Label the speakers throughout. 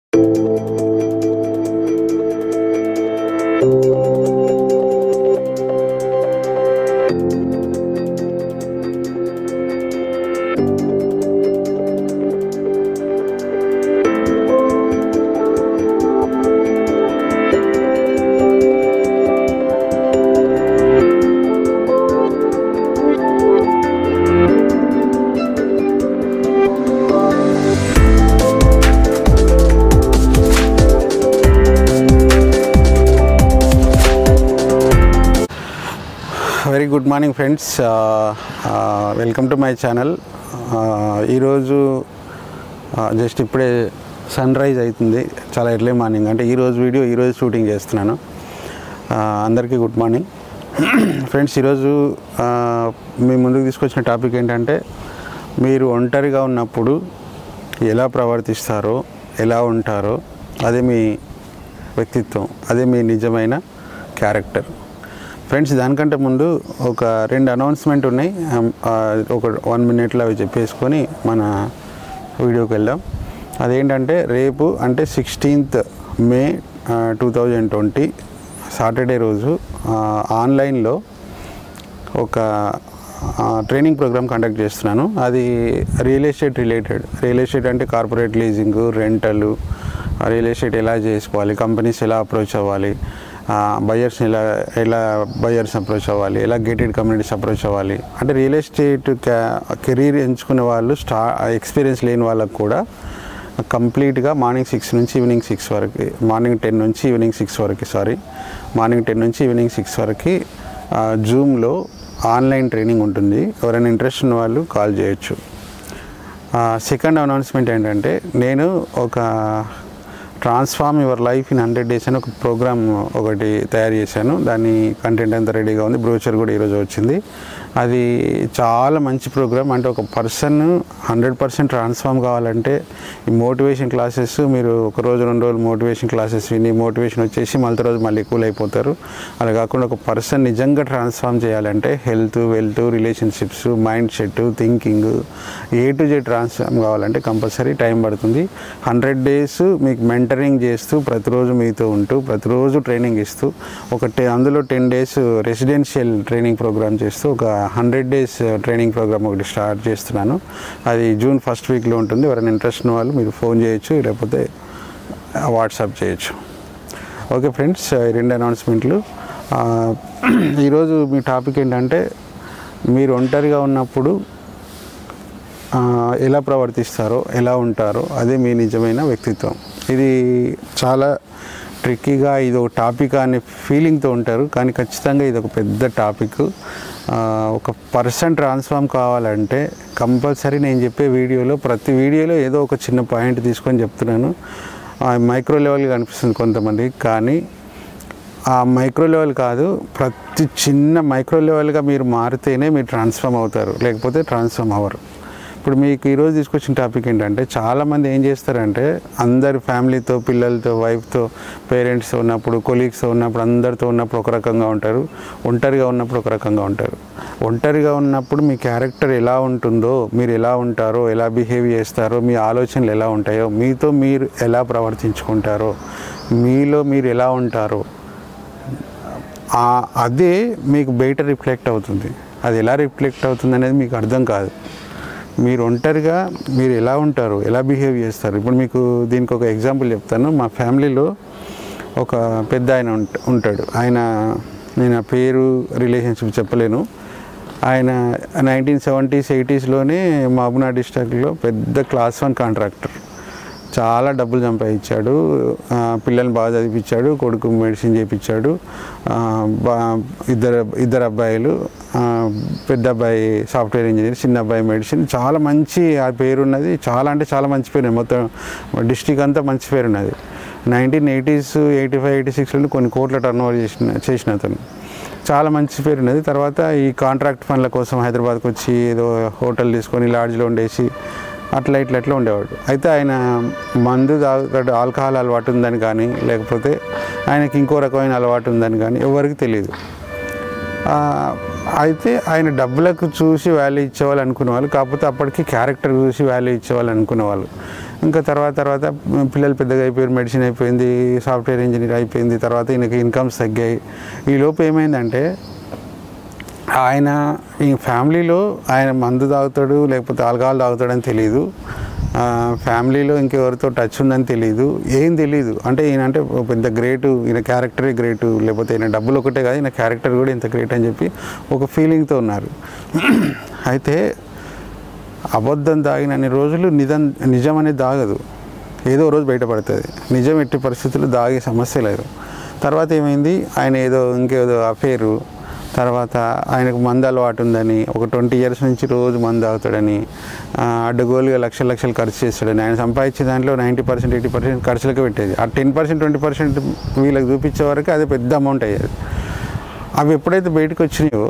Speaker 1: very good morning friends welcome to my channel ఈరోజు just ఇప్పుడే sun rise అవుతుంది చాలా ఎర్లీ మార్నింగ్ అంటే ఈరోజు వీడియో ఈరోజు షూటింగ్ చేస్తున్నాను Uh, అందరికీ గుడ్ మార్నింగ్ ఫ్రెండ్స్ ఈరోజు uh, మీ ముందుకు తీసుకొచ్చిన టాపిక్ ఏంటంటే మీరు ఒంటరిగా ఉన్నప్పుడు ఎలా ప్రవర్తిస్తారో ఎలా ఉంటారో అదే మీ వ్యక్తిత్వం అదే మీ నిజమైన క్యారెక్టర్ ఫ్రెండ్స్ దానికంటే ముందు ఒక రెండు అనౌన్స్మెంట్ ఉన్నాయి Um, ఆ, ఒక వన్ మినిట్లో అవి చెప్పేసుకొని మన వీడియోకి వెళ్దాం అదేంటంటే రేపు అంటే sixteenth May two thousand twenty Saturday రోజు ఆ, ఆన్లైన్లో ఒక ఆ, ట్రైనింగ్ ప్రోగ్రామ్ కండక్ట్ చేస్తున్నాను అది real estate related real estate అంటే కార్పొరేట్ లీజింగ్ రెంటలు రియల్ ఎస్టేట్ ఎలా చేసుకోవాలి కంపెనీస్ ఎలా అప్రోచ్ అవ్వాలి బయర్స్ని ఎలా ఎలా బయర్స్ అప్రోచ్ అవ్వాలి ఎలా గేటెడ్ కమ్యూనిటీస్ అప్రోచ్ అవ్వాలి అంటే రియల్ ఎస్టేట్ కెరీర్ ఎంచుకునే వాళ్ళు స్టా ఎక్స్పీరియన్స్ లేని వాళ్ళకు కూడా కంప్లీట్గా మార్నింగ్ సిక్స్ నుంచి ఈవినింగ్ సిక్స్ వరకు మార్నింగ్ టెన్ నుంచి ఈవినింగ్ సిక్స్ వరకు సారీ మార్నింగ్ టెన్ నుంచి ఈవినింగ్ సిక్స్ వరకు జూమ్లో ఆన్లైన్ ట్రైనింగ్ ఉంటుంది ఎవరైనా ఇంట్రెస్ట్ ఉన్న వాళ్ళు కాల్ చేయొచ్చు సెకండ్ అనౌన్స్మెంట్ ఏంటంటే నేను ఒక transform your life in hundred days అని ఒక ప్రోగ్రామ్ ఒకటి తయారు చేశాను దాని కంటెంట్ అంతా రెడీగా ఉంది బ్రోచర్ కూడా ఈరోజు వచ్చింది అది చాలా మంచి ప్రోగ్రామ్ అంటే ఒక పర్సన్ హండ్రెడ్ పర్సెంట్ ట్రాన్స్ఫార్మ్ కావాలంటే ఈ మోటివేషన్ క్లాసెస్ మీరు ఒక రోజు రెండు రోజులు మోటివేషన్ క్లాసెస్ విని మోటివేషన్ వచ్చేసి మళ్ళీ రోజు మళ్ళీ కూల్ అయిపోతారు అలా కాకుండా ఒక పర్సన్ నిజంగా ట్రాన్స్ఫార్మ్ చేయాలంటే health wealth relationships mind set thinking A to Z transform కావాలంటే కంపల్సరీ టైం పడుతుంది హండ్రెడ్ డేస్ మీకు మెంటరింగ్ చేస్తూ ప్రతిరోజు మీతో ఉంటూ ప్రతిరోజు ట్రైనింగ్ ఇస్తూ ఒక టె అందులో ten days residential training program చేస్తూ ఒక హండ్రెడ్ డేస్ ట్రైనింగ్ ప్రోగ్రామ్ ఒకటి స్టార్ట్ చేస్తున్నాను అది జూన్ ఫస్ట్ వీక్లో ఉంటుంది ఎవరైనా ఇంట్రెస్ట్ ఉన్న వాళ్ళు మీరు ఫోన్ చేయొచ్చు లేకపోతే వాట్సాప్ చేయొచ్చు ఓకే ఫ్రెండ్స్ ఈ రెండు అనౌన్స్మెంట్లు ఆ, ఈరోజు మీ టాపిక్ ఏంటంటే మీరు ఒంటరిగా ఉన్నప్పుడు ఆ, ఎలా ప్రవర్తిస్తారో ఎలా ఉంటారో అదే మీ నిజమైన వ్యక్తిత్వం ఇది చాలా ట్రిక్కీగా ఇది ఒక టాపిక్ అనే ఫీలింగ్తో ఉంటారు కానీ ఖచ్చితంగా ఇది ఒక పెద్ద టాపిక్ ఆ, ఒక పర్సన్ ట్రాన్స్ఫార్మ్ కావాలంటే కంపల్సరీ నేను చెప్పే వీడియోలో ప్రతి వీడియోలో ఏదో ఒక చిన్న పాయింట్ తీసుకొని చెప్తున్నాను మైక్రో లెవెల్గా అనిపిస్తుంది కొంతమంది కానీ ఆ మైక్రో లెవెల్ కాదు ప్రతి చిన్న మైక్రో లెవెల్గా మీరు మారితేనే మీరు ట్రాన్స్ఫార్మ్ అవుతారు లేకపోతే ట్రాన్స్ఫార్మ్ అవ్వరు ఇప్పుడు మీకు ఈరోజు తీసుకొచ్చిన టాపిక్ ఏంటంటే చాలామంది ఏం చేస్తారంటే అందరి ఫ్యామిలీతో పిల్లలతో వైఫ్తో పేరెంట్స్తో ఉన్నప్పుడు కొలీగ్స్తో ఉన్నప్పుడు అందరితో ఉన్నప్పుడు ఒక రకంగా ఉంటారు ఒంటరిగా ఉన్నప్పుడు ఒక రకంగా ఉంటారు ఒంటరిగా ఉన్నప్పుడు మీ క్యారెక్టర్ ఎలా ఉంటుందో మీరు ఎలా ఉంటారో ఎలా బిహేవ్ చేస్తారో మీ ఆలోచనలు ఎలా ఉంటాయో మీతో మీరు ఎలా ప్రవర్తించుకుంటారో మీలో మీరు ఎలా ఉంటారో ఆ- అదే మీకు బయట రిఫ్లెక్ట్ అవుతుంది అది ఎలా రిఫ్లెక్ట్ అవుతుంది అనేది మీకు అర్థం కాదు మీరు ఒంటరిగా మీరు ఎలా ఉంటారు ఎలా బిహేవ్ చేస్తారు ఇప్పుడు మీకు దీనికి ఒక ఎగ్జాంపుల్ చెప్తాను మా ఫ్యామిలీలో ఒక పెద్ద ఆయన ఉంట- ఉంటాడు ఆయన నేను ఆ పేరు రిలేషన్షిప్ చెప్పలేను ఆయన నైన్టీన్ సెవెంటీస్ ఎయిటీస్లోనే మహబూనా డిస్ట్రిక్ట్లో పెద్ద క్లాస్ వన్ కాంట్రాక్టర్ చాలా డబ్బులు సంపాదించాడు ఆ, పిల్లల్ని బాగా చదివించాడు కొడుకు మెడిసిన్ చేయించాడు ఆ, బా ఇద్దరు ఇద్దరు అబ్బాయిలు ఆ, పెద్ద అబ్బాయి సాఫ్ట్వేర్ ఇంజనీర్ చిన్న అబ్బాయి మెడిసిన్ చాలా మంచి ఆ పేరు ఉన్నది చాలా అంటే చాలా మంచి పేరు మొత్తం డిస్టిక్ అంతా మంచి పేరు ఉన్నది nineteen eighties eighty five eighty సిక్స్లో కొన్ని కోట్ల టర్న్ ఓవర్ చేసిన చేసిన అతను చాలా మంచి పేరు ఉన్నది తర్వాత ఈ కాంట్రాక్ట్ పనుల కోసం హైదరాబాద్కి వచ్చి ఏదో హోటల్ తీసుకొని లాడ్జ్లో ఉండేసి అట్లా ఇట్లా అట్లా ఉండేవాడు అయితే ఆయన మందు తాగుతాడు ఆల్కహాల్ అలవాటు ఉందని కానీ లేకపోతే ఆయనకి ఇంకో రకమైన అలవాటు ఉందని కానీ ఎవరికి తెలియదు ఆ, అయితే ఆయన డబ్బులకు చూసి వాల్యూ ఇచ్చేవాళ్ళు అనుకునే వాళ్ళు కాకపోతే అప్పటికి క్యారెక్టర్ చూసి వాల్యూ ఇచ్చేవాళ్ళు అనుకునే వాళ్ళు ఇంకా తర్వాత తర్వాత పిల్లలు పెద్దగా అయిపోయారు మెడిసిన్ అయిపోయింది సాఫ్ట్వేర్ ఇంజనీర్ అయిపోయింది తర్వాత ఈయనకి ఇన్కమ్స్ తగ్గాయి ఈ లోపు ఏమైందంటే ఆయన ఈ ఫ్యామిలీలో ఆయన మందు తాగుతాడు లేకపోతే ఆల్కహాల్ తాగుతాడని తెలియదు ఆ, ఫ్యామిలీలో ఇంకెవరితో టచ్ ఉందని తెలియదు ఏం తెలియదు అంటే ఈయన అంటే ఒక పెద్ద గ్రేటు ఈయన క్యారెక్టరే గ్రేటు లేకపోతే ఈయన డబ్బులు ఒకటే కాదు ఈయన క్యారెక్టర్ కూడా ఇంత గ్రేట్ అని చెప్పి ఒక ఫీలింగ్తో ఉన్నారు అయితే అబద్ధం దాగినన్ని రోజులు నిజం నిజం అనేది దాగదు ఏదో రోజు బయటపడుతుంది నిజం ఎట్టి పరిస్థితుల్లో దాగే సమస్య లేదు తర్వాత ఏమైంది ఆయన ఏదో ఇంకేదో అఫేరు తర్వాత ఆయనకు మందు అలవాటు ఉందని ఒక ట్వంటీ ఇయర్స్ నుంచి రోజు మందు తాగుతాడని ఆ, అడ్డగోలుగా లక్షల లక్షలు ఖర్చు చేస్తాడని ఆయన సంపాదించే దాంట్లో నైంటీ పర్సెంట్ ఎయిటీ పర్సెంట్ ఖర్చులకే పెట్టేది ఆ టెన్ పర్సెంట్ ట్వంటీ పర్సెంట్ వీళ్ళకి చూపించే వరకు అది పెద్ద అమౌంట్ అయ్యేది అవి ఎప్పుడైతే బయటకు వచ్చినాయో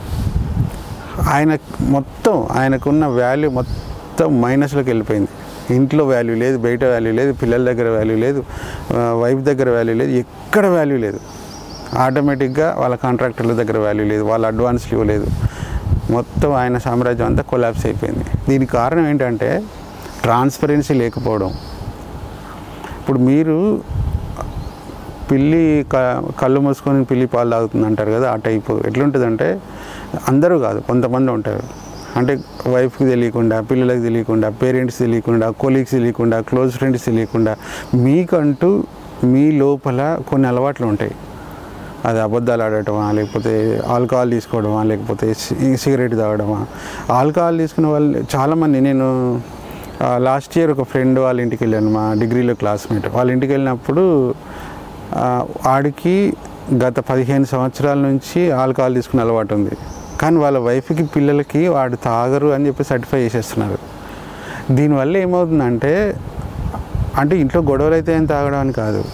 Speaker 1: ఆయన మొత్తం ఆయనకున్న వాల్యూ మొత్తం మైనస్లోకి వెళ్ళిపోయింది ఇంట్లో వాల్యూ లేదు బయట వాల్యూ లేదు పిల్లల దగ్గర వాల్యూ లేదు వైఫ్ దగ్గర వాల్యూ లేదు ఎక్కడ వాల్యూ లేదు ఆటోమేటిక్గా వాళ్ళ కాంట్రాక్టర్ల దగ్గర వాల్యూ లేదు వాళ్ళ అడ్వాన్స్లు ఇవ్వలేదు మొత్తం ఆయన సామ్రాజ్యం అంతా కొలాప్స్ అయిపోయింది దీనికి కారణం ఏంటంటే ట్రాన్స్పరెన్సీ లేకపోవడం ఇప్పుడు మీరు పిల్లి క- కళ్ళు మూసుకొని పిల్లి పాలు తాగుతుంది అంటారు కదా ఆ టైపు ఎట్లుంటుందంటే అందరూ కాదు కొంతమంది ఉంటారు అంటే వైఫ్కి తెలియకుండా పిల్లలకి తెలియకుండా పేరెంట్స్ తెలియకుండా కొలీగ్స్ తెలియకుండా క్లోజ్ ఫ్రెండ్స్ తెలియకుండా మీకంటూ మీ లోపల కొన్ని అలవాట్లు ఉంటాయి అది అబద్ధాలు ఆడటమా లేకపోతే ఆల్కహాల్ తీసుకోవడమా లేకపోతే సి- సిగరెట్ తాగడమా ఆల్కహాల్ తీసుకునే వాళ్ళు చాలామంది నేను లాస్ట్ ఇయర్ ఒక ఫ్రెండ్ వాళ్ళ ఇంటికి వెళ్ళాను మా డిగ్రీలో క్లాస్మేట్ వాళ్ళ ఇంటికి వెళ్ళినప్పుడు ఆ, వాడికి గత పదిహేను సంవత్సరాల నుంచి ఆల్కహాల్ తీసుకునే అలవాటు ఉంది కానీ వాళ్ళ వైఫ్కి పిల్లలకి వాడు తాగరు అని చెప్పి సర్టిఫై చేసేస్తున్నారు దీనివల్ల ఏమవుతుందంటే అంటే ఇంట్లో గొడవలు అయితే ఏం తాగడం అని కాదు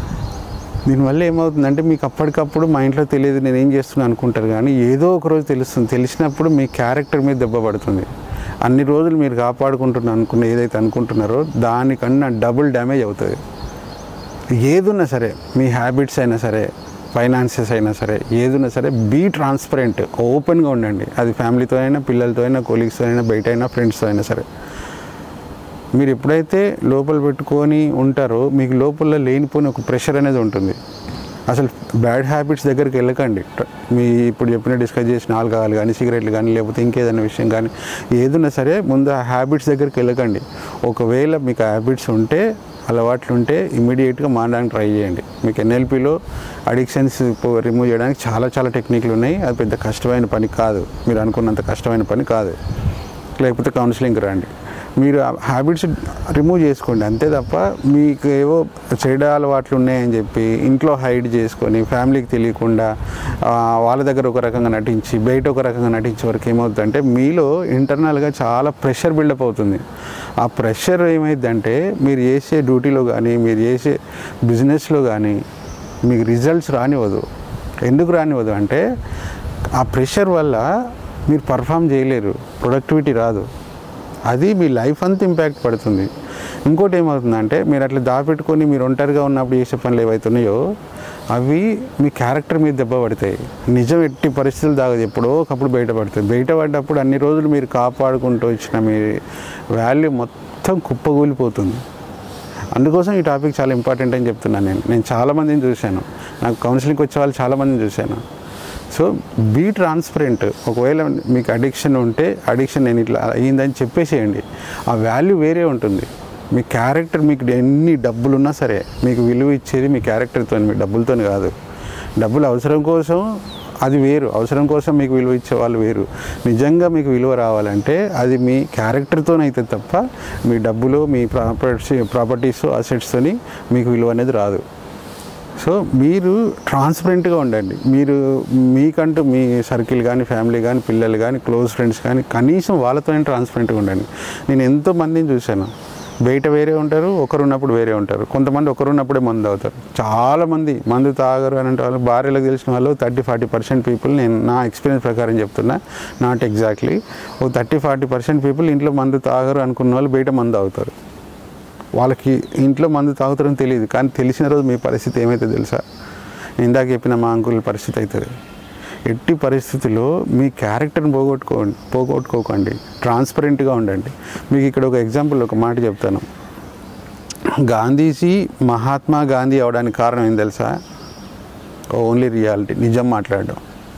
Speaker 1: దీనివల్ల ఏమవుతుందంటే మీకు అప్పటికప్పుడు మా ఇంట్లో తెలియదు నేను ఏం చేస్తున్నాను అనుకుంటారు కానీ ఏదో ఒక రోజు తెలుస్తుంది తెలిసినప్పుడు మీ క్యారెక్టర్ మీద దెబ్బ పడుతుంది అన్ని రోజులు మీరు కాపాడుకుంటున్నా అనుకున్న ఏదైతే అనుకుంటున్నారో దానికన్నా డబుల్ డ్యామేజ్ అవుతుంది ఏదున్నా సరే మీ హ్యాబిట్స్ అయినా సరే ఫైనాన్సెస్ అయినా సరే ఏదున్నా సరే బీ ట్రాన్స్పరెంట్ ఓపెన్గా ఉండండి అది ఫ్యామిలీతో అయినా పిల్లలతో అయినా కొలీగ్స్తో అయినా బయట అయినా ఫ్రెండ్స్తో అయినా సరే మీరు ఎప్పుడైతే లోపల పెట్టుకొని ఉంటారో మీకు లోపల లేనిపోయిన ఒక ప్రెషర్ అనేది ఉంటుంది అసలు బ్యాడ్ హ్యాబిట్స్ దగ్గరికి వెళ్ళకండి ట- మీ ఇప్పుడు చెప్పిన డిస్కస్ చేసిన ఆల్కహాల్ కానీ సిగరెట్లు కానీ లేకపోతే ఇంకేదైనా విషయం కానీ ఏదున్నా సరే ముందు ఆ హ్యాబిట్స్ దగ్గరికి వెళ్ళకండి ఒకవేళ మీకు హ్యాబిట్స్ ఉంటే అలవాట్లు ఉంటే ఇమీడియట్గా మారడానికి ట్రై చేయండి మీకు ఎన్ఎల్పిలో అడిక్షన్స్ రిమూవ్ చేయడానికి చాలా చాలా టెక్నిక్లు ఉన్నాయి అది పెద్ద కష్టమైన పని కాదు మీరు అనుకున్నంత కష్టమైన పని కాదు లేకపోతే కౌన్సిలింగ్కి రండి మీరు ఆ హ్యాబిట్స్ రిమూవ్ చేసుకోండి అంతే తప్ప మీకు ఏవో చెడు అలవాట్లు ఉన్నాయని చెప్పి ఇంట్లో హైడ్ చేసుకొని ఫ్యామిలీకి తెలియకుండా ఆ, వాళ్ళ దగ్గర ఒక రకంగా నటించి బయట ఒక రకంగా నటించే వరకు ఏమవుతుందంటే మీలో ఇంటర్నల్గా చాలా ప్రెషర్ బిల్డప్ అవుతుంది ఆ ప్రెషర్ ఏమైందంటే మీరు చేసే డ్యూటీలో కానీ మీరు చేసే బిజినెస్లో కానీ మీకు రిజల్ట్స్ రానివ్వదు ఎందుకు రానివ్వదు అంటే ఆ ప్రెషర్ వల్ల మీరు పర్ఫామ్ చేయలేరు ప్రొడక్టివిటీ రాదు అది మీ లైఫ్ అంతా ఇంపాక్ట్ పడుతుంది ఇంకోటి ఏమవుతుందంటే మీరు అట్లా దాపెట్టుకొని మీరు ఒంటరిగా ఉన్నప్పుడు చేసే పనులు ఏవైతున్నాయో అవి మీ క్యారెక్టర్ మీద దెబ్బ పడతాయి నిజం ఎట్టి పరిస్థితులు దాగదు ఎప్పుడో ఒకప్పుడు బయటపడుతుంది బయటపడ్డప్పుడు అన్ని రోజులు మీరు కాపాడుకుంటూ వచ్చిన మీ వాల్యూ మొత్తం కుప్పగూలిపోతుంది అందుకోసం ఈ టాపిక్ చాలా ఇంపార్టెంట్ అని చెప్తున్నాను నేను నేను చాలామందిని చూశాను నాకు కౌన్సిలింగ్కి వచ్చే వాళ్ళు చాలామందిని చూశాను సో బీ ట్రాన్స్పరెంట్ ఒకవేళ మీకు అడిక్షన్ ఉంటే అడిక్షన్ నేను ఇట్లా అయ్యిందని చెప్పేసేయండి ఆ వాల్యూ వేరే ఉంటుంది మీ క్యారెక్టర్ మీకు ఎన్ని డబ్బులు ఉన్నా సరే మీకు విలువ ఇచ్చేది మీ క్యారెక్టర్తో మీ డబ్బులతో కాదు డబ్బులు అవసరం కోసం అది వేరు అవసరం కోసం మీకు విలువ ఇచ్చే వాళ్ళు వేరు నిజంగా మీకు విలువ రావాలంటే అది మీ క్యారెక్టర్తోనైతే తప్ప మీ డబ్బులు మీ ప్రాపర్టీ ప్రాపర్టీస్ అసెట్స్తోని మీకు విలువ అనేది రాదు సో మీరు ట్రాన్స్పరెంట్గా ఉండండి మీరు మీకంటూ మీ సర్కిల్ కానీ ఫ్యామిలీ కానీ పిల్లలు కానీ క్లోజ్ ఫ్రెండ్స్ కానీ కనీసం వాళ్ళతోనే ట్రాన్స్పరెంట్గా ఉండండి నేను ఎంతో మందిని చూశాను బయట వేరే ఉంటారు ఒకరు ఉన్నప్పుడు వేరే ఉంటారు కొంతమంది ఒకరు ఉన్నప్పుడే మందు తాగుతారు చాలామంది మందు తాగరు అని అంటే వాళ్ళు భార్యలకు తెలిసిన వాళ్ళు థర్టీ ఫార్టీ పర్సెంట్ పీపుల్ నేను నా ఎక్స్పీరియన్స్ ప్రకారం చెప్తున్నా నాట్ ఎగ్జాక్ట్లీ ఓ థర్టీ ఫార్టీ పర్సెంట్ పీపుల్ ఇంట్లో మందు తాగరు అనుకున్న వాళ్ళు బయట మందు తాగుతారు వాళ్ళకి ఇంట్లో మందు తాగుతారని తెలియదు కానీ తెలిసిన రోజు మీ పరిస్థితి ఏమైతే తెలుసా నేను ఇందాక చెప్పిన మా అంకుల్ పరిస్థితి అవుతుంది ఎట్టి పరిస్థితుల్లో మీ క్యారెక్టర్ని పోగొట్టుకోండి పోగొట్టుకోకండి ట్రాన్స్పరెంట్గా ఉండండి మీకు ఇక్కడ ఒక ఎగ్జాంపుల్ ఒక మాట చెప్తాను గాంధీజీ మహాత్మా గాంధీ అవడానికి కారణం ఏం తెలుసా ఓన్లీ రియాలిటీ నిజం మాట్లాడడం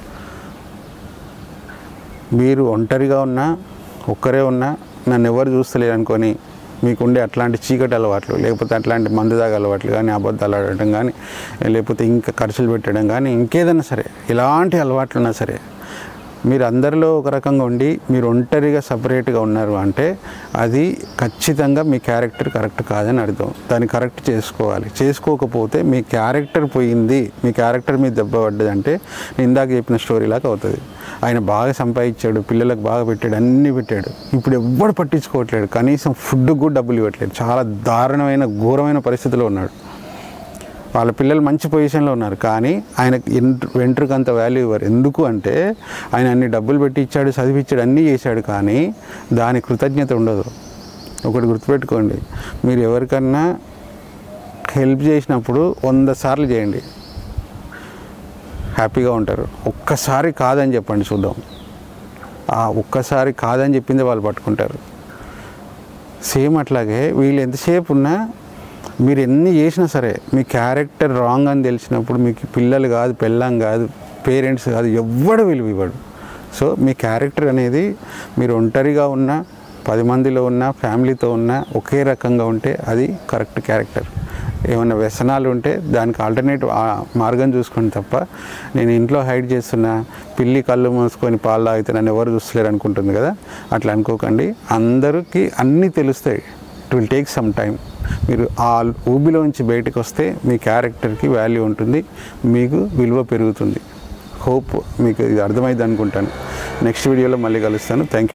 Speaker 1: మీరు ఒంటరిగా ఉన్నా ఒక్కరే ఉన్నా నన్ను ఎవరు చూస్తలేరు అనుకొని మీకుండే అట్లాంటి చీకటి అలవాట్లు లేకపోతే అట్లాంటి మందు తాగే అలవాట్లు కానీ అబద్ధాలు ఆడటం కానీ లేకపోతే ఇంకా ఖర్చులు పెట్టడం కానీ ఇంకేదైనా సరే ఎలాంటి అలవాట్లు ఉన్నా సరే మీరు అందరిలో ఒక రకంగా ఉండి మీరు ఒంటరిగా సపరేట్గా ఉన్నారు అంటే అది ఖచ్చితంగా మీ క్యారెక్టర్ కరెక్ట్ కాదని అర్థం దాన్ని కరెక్ట్ చేసుకోవాలి చేసుకోకపోతే మీ క్యారెక్టర్ పోయింది మీ క్యారెక్టర్ మీద దెబ్బ పడ్డది అంటే నేను ఇందాక చెప్పిన స్టోరీ లాగా అవుతుంది ఆయన బాగా సంపాదించాడు పిల్లలకు బాగా పెట్టాడు అన్నీ పెట్టాడు ఇప్పుడు ఎవ్వడు పట్టించుకోవట్లేడు కనీసం ఫుడ్ కూడా డబ్బులు ఇవ్వట్లేదు చాలా దారుణమైన ఘోరమైన పరిస్థితిలో ఉన్నాడు వాళ్ళ పిల్లలు మంచి పొజిషన్లో ఉన్నారు కానీ ఆయనకి ఎంట్రు వెంట్రుకు అంత వాల్యూ ఇవ్వరు ఎందుకు అంటే ఆయన అన్ని డబ్బులు పెట్టి ఇచ్చాడు చదివించాడు అన్నీ చేశాడు కానీ దాని కృతజ్ఞత ఉండదు ఒకటి గుర్తుపెట్టుకోండి మీరు ఎవరికన్నా హెల్ప్ చేసినప్పుడు వంద సార్లు చేయండి హ్యాపీగా ఉంటారు ఒక్కసారి కాదని చెప్పండి చూద్దాం ఆ ఒక్కసారి కాదని చెప్పింది వాళ్ళు పట్టుకుంటారు సేమ్ అట్లాగే వీళ్ళు ఎంతసేపు ఉన్నా మీరు ఎన్ని చేసినా సరే మీ క్యారెక్టర్ రాంగ్ అని తెలిసినప్పుడు మీకు పిల్లలు కాదు పెళ్ళం కాదు పేరెంట్స్ కాదు ఎవ్వడు విలువ ఇవ్వడు సో మీ క్యారెక్టర్ అనేది మీరు ఒంటరిగా ఉన్నా పది మందిలో ఉన్నా ఫ్యామిలీతో ఉన్నా ఒకే రకంగా ఉంటే అది కరెక్ట్ క్యారెక్టర్ ఏమైనా వ్యసనాలు ఉంటే దానికి ఆల్టర్నేటివ్ మార్గం చూసుకోండి తప్ప నేను ఇంట్లో హైడ్ చేస్తున్న పిల్లి కళ్ళు మూసుకొని పాలు తాగితే నన్ను ఎవరు చూస్తలేరు అనుకుంటుంది కదా అట్లా అనుకోకండి అందరికీ అన్నీ తెలుస్తాయి it will take some time మీరు ఆ ఊబిలోంచి బయటకు వస్తే మీ క్యారెక్టర్కి వాల్యూ ఉంటుంది మీకు విలువ పెరుగుతుంది హోప్ మీకు ఇది అర్థమైంది అనుకుంటాను నెక్స్ట్ వీడియోలో మళ్ళీ కలుస్తాను థ్యాంక్ యూ